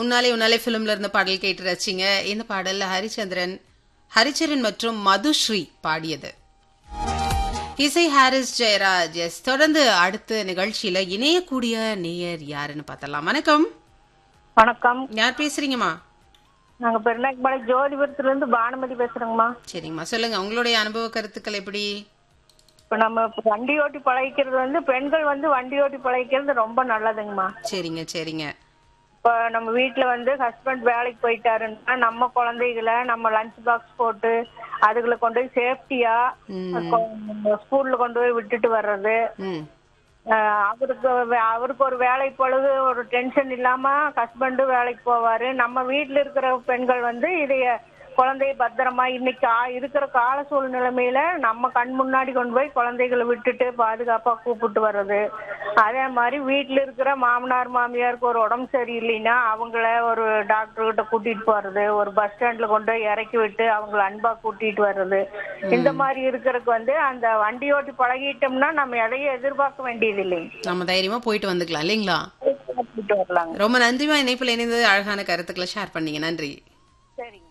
உன்னாலே உன்னாலே ஃபிலிம்ல இருந்த பாடல் கேட்டு ரசிங்க இந்த பாடல்ல ஹரிச்சந்திரன் ஹரிச்சரன் மற்றும் மதுஸ்ரீ பாடியது இசை ஹாரிஸ் ஜெயராஜ் எஸ் தொடர்ந்து அடுத்த நிகழ்ச்சியில இணையக்கூடிய நேயர் யாருன்னு பார்த்தலாம் வணக்கம் வணக்கம் யார் பேசுறீங்கம்மா நாங்க பெருநாய்க்குபாளையம் ஜோதிபுரத்துல இருந்து பானுமதி பேசுறேங்கம்மா சரிங்கம்மா சொல்லுங்க உங்களுடைய அனுபவ கருத்துக்கள் எப்படி இப்ப நம்ம இப்ப வண்டி ஓட்டி பழகிக்கிறது வந்து பெண்கள் வந்து வண்டி ஓட்டி பழகிக்கிறது ரொம்ப நல்லதுங்கம்மா சரிங்க சரிங்க இப்ப நம்ம வீட்டுல வந்து ஹஸ்பண்ட் வேலைக்கு போயிட்டாருன்னா நம்ம குழந்தைகளை நம்ம லஞ்ச் பாக்ஸ் போட்டு அதுகளை கொண்டு போய் சேஃப்டியா ஸ்கூல்ல கொண்டு போய் விட்டுட்டு வர்றது ம் அஹ் அவருக்கு வே- அவருக்கு ஒரு வேலை பொழுது ஒரு டென்ஷன் இல்லாம ஹஸ்பண்டு வேலைக்கு போவாரு நம்ம வீட்ல இருக்கிற பெண்கள் வந்து இதைய குழந்தைய பத்திரமா இன்னைக்கு ஆ- இருக்கிற கால சூழ்நிலைமையில நம்ம கண் முன்னாடி கொண்டு போய் குழந்தைகளை விட்டுட்டு பாதுகாப்பா கூப்பிட்டு வர்றது அதே மாதிரி வீட்ல இருக்கிற மாமனார் மாமியாருக்கு ஒரு உடம்பு சரியில்லைன்னா அவங்கள ஒரு டாக்டர் கிட்ட கூட்டிட்டு போறது ஒரு பஸ் ஸ்டாண்ட்ல கொண்டு போய் இறக்கி விட்டு அவங்கள அன்பா கூட்டிட்டு வர்றது இந்த மாதிரி இருக்கிறதுக்கு வந்து அந்த வண்டி ஓட்டி பழகிட்டோம்னா நம்ம எதையும் எதிர்பார்க்க வேண்டியது இல்லைங்க நம்ம தைரியமா போயிட்டு வந்துக்கலாம் இல்லைங்களா கூட்டிட்டு வரலாங்க ரொம்ப நன்றிமா இணைப்பில் இணைந்து அழகான கருத்துக்களை ஷேர் பண்ணீங்க நன்றி சரிங்க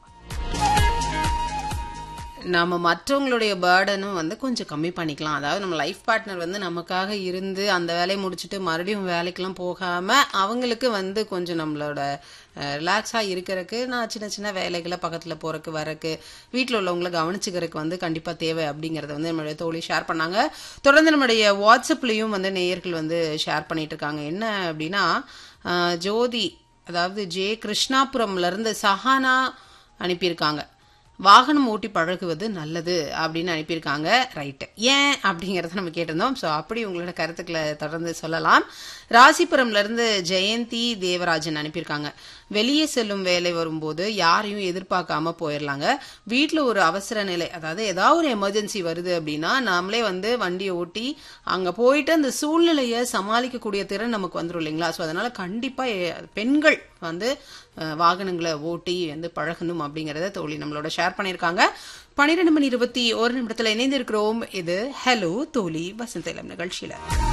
நம்ம மற்றவங்களுடைய பேர்டனும் வந்து கொஞ்சம் கம்மி பண்ணிக்கலாம் அதாவது நம்ம லைஃப் பார்ட்னர் வந்து நமக்காக இருந்து அந்த வேலையை முடிச்சுட்டு மறுபடியும் வேலைக்கெல்லாம் போகாம அவங்களுக்கு வந்து கொஞ்சம் நம்மளோட ரிலாக்ஸா இருக்கிறதுக்கு நான் சின்ன சின்ன வேலைகளை பக்கத்துல போறதுக்கு வரக்கு வீட்டில் உள்ளவங்களை கவனிச்சுக்கிறதுக்கு வந்து கண்டிப்பா தேவை அப்படிங்கறத வந்து நம்மளுடைய தோழி ஷேர் பண்ணாங்க தொடர்ந்து நம்மளுடைய வாட்ஸ்அப்லயும் வந்து நேயர்கள் வந்து ஷேர் பண்ணிட்டு இருக்காங்க என்ன அப்படின்னா அஹ், ஜோதி அதாவது ஜே கிருஷ்ணாபுரம்ல இருந்து சஹானா அனுப்பியிருக்காங்க வாகனம் ஓட்டி பழகுவது நல்லது அப்படின்னு அனுப்பியிருக்காங்க ரைட்டு ஏன் அப்படிங்கறத நம்ம கேட்டிருந்தோம் ஸோ அப்படி உங்களோட கருத்துக்களை தொடர்ந்து சொல்லலாம் ராசிபுரம்ல இருந்து ஜெயந்தி தேவராஜன் அனுப்பியிருக்காங்க வெளியே செல்லும் வேலை வரும்போது யாரையும் எதிர்பார்க்காம போயிடலாங்க வீட்டில் ஒரு அவசர நிலை அதாவது ஏதாவது ஒரு எமர்ஜென்சி வருது அப்படின்னா நாமளே வந்து வண்டியை ஓட்டி அங்க போயிட்டு அந்த சூழ்நிலையை சமாளிக்கக்கூடிய திறன் நமக்கு வந்துடும் இல்லைங்களா ஸோ அதனால கண்டிப்பா எ- பெண்கள் வந்து அஹ், வாகனங்களை ஓட்டி வந்து பழகணும் அப்படிங்கறத தோழி நம்மளோட ஷேர் பண்ணியிருக்காங்க பன்னிரெண்டு மணி இருபத்தி ஒரு நிமிடத்துல இணைந்திருக்கிறோம் இது ஹலோ தோழி வசந்தலம் நிகழ்ச்சியில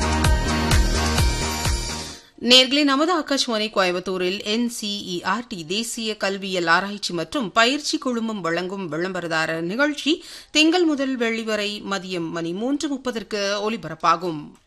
நேர்களே நமது ஆகாஷ்வாணி கோயம்புத்தூரில் என்சிஇஆர்டி தேசிய கல்வியல் ஆராய்ச்சி மற்றும் பயிற்சி குழுமம் வழங்கும் விளம்பரதார நிகழ்ச்சி திங்கள் முதல் வெள்ளி வரை மதியம் மணி மூன்று முப்பதற்கு ஒலிபரப்பாகும்